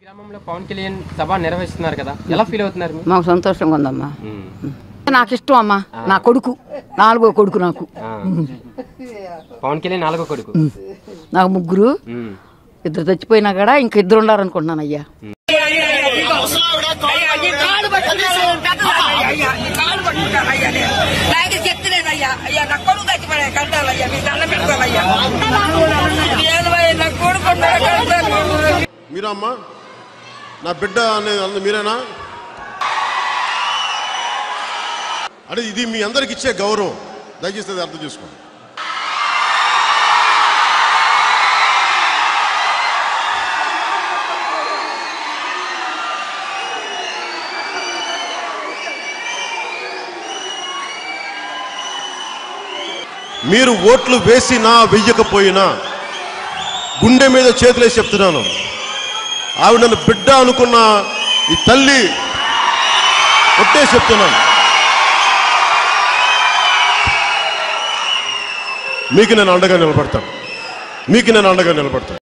గ్రామంలో పవన్ కళ్యాణ్ సభ నిర్వహిస్తున్నారు కదా ఎలా ఫీల్ అవుతున్నారు మీరు? మాకు సంతోషంగా ఉందమ్మా మ్మ్. నాకు ఇష్టం అమ్మా నా కొడుకు నాలుగో కొడుకు నాకు ఆ. పవన్ కళ్యాణ్ నాలుగో కొడుకు నాకు ముగ్గురు మ్మ్. ఇద్దరు చచ్చిపోయినా కూడా ఇంక ఇద్దరు ఉండాలనుకుంటున్నాను అయ్యా నాకు చెప్తలేదయ్యా అయ్యా నా కొడుకు చచ్చిపోయా కట్టాలయ్యా మీ దండ పెట్టుకోవాలయ్యా నా కొడుకు కట్టాలి మీరా అమ్మా నా బిడ్డ అనేది అన్న మీరేనా అంటే ఇది మీ అందరికి ఇచ్చే గౌరవం దయచేసి అది అర్థం చేసుకోండి మీరు ఓట్లు వేసినా వెయ్యకపోయినా గుండె మీద చేతులేసి చెప్తున్నాను ఆవిడ నన్ను బిడ్డ అనుకున్న ఈ తల్లి ఒట్టే చెప్తున్నాను మీకు నేను అండగా నిలబడతాను మీకు నేను అండగా నిలబడతాను